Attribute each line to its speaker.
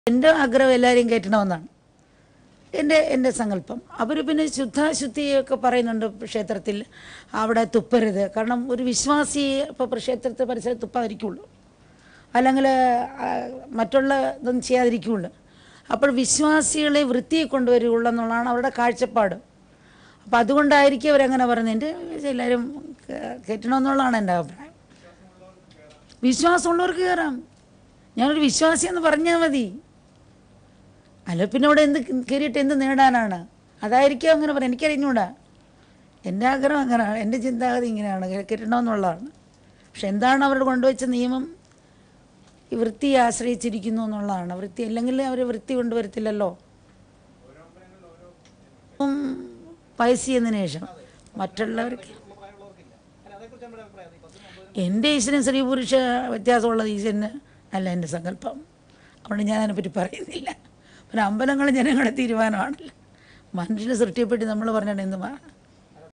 Speaker 1: എൻ്റെ ആഗ്രഹം എല്ലാവരെയും കയറ്റണമെന്നാണ് എൻ്റെ എൻ്റെ സങ്കല്പം അവർ പിന്നെ ശുദ്ധാശുദ്ധിയൊക്കെ പറയുന്നുണ്ട് ക്ഷേത്രത്തിൽ അവിടെ തുപ്പരുത് കാരണം ഒരു വിശ്വാസി ഇപ്പോൾ ക്ഷേത്രത്തെ പരിസരത്ത് തുപ്പാതിരിക്കുള്ളൂ അല്ലെങ്കിൽ ആ, മറ്റുള്ള ഇതൊന്നും ചെയ്യാതിരിക്കുള്ളൂ അപ്പോൾ വിശ്വാസികളെ വൃത്തിയെ കൊണ്ടുവരികയുള്ളൂ എന്നുള്ളതാണ് അവരുടെ കാഴ്ചപ്പാട് അപ്പം അതുകൊണ്ടായിരിക്കും അവരങ്ങനെ പറയുന്നത് എൻ്റെ എല്ലാവരും കേ- കയറ്റണമെന്നുള്ളതാണ് എൻ്റെ അഭിപ്രായം വിശ്വാസമുള്ളവർക്ക് കയറാം ഞാനൊരു വിശ്വാസി എന്ന് പറഞ്ഞാൽ മതി അല്ല പിന്നെ അവിടെ എന്ത് കയറിയിട്ട് എന്ത് നേടാനാണ് അതായിരിക്കും അങ്ങനെ പറയാം എനിക്കറിഞ്ഞൂടാ എൻ്റെ ആഗ്രഹം അങ്ങനെയാണ് എൻ്റെ ചിന്താഗതി ഇങ്ങനെയാണ് കയറ്റണമെന്നുള്ളതാണ് പക്ഷെ എന്താണ് അവർ കൊണ്ടുവച്ച നിയമം ഈ വൃത്തിയെ ആശ്രയിച്ചിരിക്കുന്നു എന്നുള്ളതാണ് വൃത്തി അല്ലെങ്കിൽ അവർ വൃത്തി കൊണ്ടുവരത്തില്ലല്ലോ ഉം, പൈസ എന്നതിന് ശേഷം മറ്റുള്ളവർക്ക് എൻ്റെ ഈശ്വരൻ സ്ത്രീ പുരുഷ വ്യത്യാസമുള്ളത് ഈശ്വരന് അല്ല എൻ്റെ സങ്കല്പം അതുകൊണ്ട് ഞാൻ അതിനെപ്പറ്റി പറയുന്നില്ല പിന്നെ അമ്പലങ്ങളും ജനങ്ങളുടെ തീരുമാനമാണല്ലോ മനുഷ്യനെ സൃഷ്ടിപ്പെട്ട് നമ്മൾ പറഞ്ഞിട്ട് എന്ത് മാ-